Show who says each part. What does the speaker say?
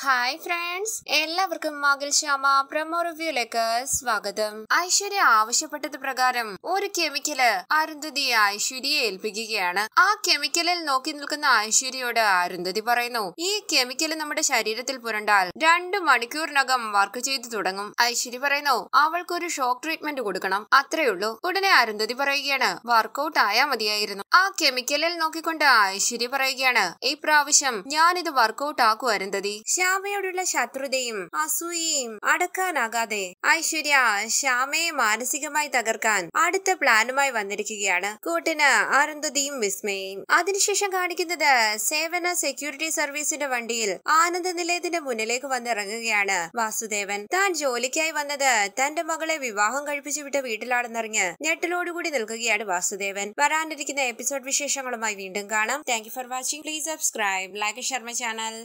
Speaker 1: hi friends എല്ലാവർക്കും മകൾ Shyama promo റിവ്യൂയിലേക്ക് സ്വാഗതം ഐശ്വര്യ ആവശ്യപ്പെട്ടത് പ്രകാരം ഒരു കെമിക്കല് അരുന്ധതി ഐശ്വര്യയെ ഏൽപ്പിക്കുകയാണ് ആ കെമിക്കലിൽ നോക്കി നിൽക്കുന്ന ഐശ്വര്യയോട് അരുന്ധതി പറയുന്നു ഈ കെമിക്കല് നമ്മുടെ ശരീരത്തിൽ പുരണ്ടാൽ രണ്ടു മണിക്കൂറിനകം വർക്ക് ചെയ്തു തുടങ്ങും ഐശ്വര്യ പറയുന്നു അവൾക്കൊരു ഷോക്ക് ട്രീറ്റ്മെന്റ് കൊടുക്കണം അത്രേ ഉള്ളൂ ഉടനെ അരുന്ധതി പറയുകയാണ് വർക്കൗട്ട് ആയാ മതിയായിരുന്നു ആ കെമിക്കലിൽ നോക്കിക്കൊണ്ട് ഐശ്വര്യ പറയുകയാണ് ഈ പ്രാവശ്യം ഞാനിത് വർക്കൗട്ട് ആക്കൂ അരുന്ധതി ശ്യാമയോടുള്ള ശത്രുതയും അസൂയയും അടക്കാനാകാതെ ഐശ്വര്യ ശ്യാമയെ മാനസികമായി തകർക്കാൻ അടുത്ത പ്ലാനുമായി വന്നിരിക്കുകയാണ് കൂട്ടിന് അരുന്ധതിയും വിസ്മയും അതിനുശേഷം കാണിക്കുന്നത് സേവന സെക്യൂരിറ്റി സർവീസിന്റെ വണ്ടിയിൽ ആനന്ദ നിലയത്തിന്റെ മുന്നിലേക്ക് വന്നിറങ്ങുകയാണ് വാസുദേവൻ താൻ ജോലിക്കായി വന്നത് തന്റെ മകളെ വിവാഹം കഴിപ്പിച്ചു വിട്ട വീട്ടിലാണെന്നറിഞ്ഞ് ഞെട്ടലോടുകൂടി നിൽക്കുകയാണ് വാസുദേവൻ വരാനിരിക്കുന്ന എപ്പിസോഡ് വിശേഷങ്ങളുമായി വീണ്ടും കാണാം thank you for watching please subscribe like ഷർമ ചാനൽ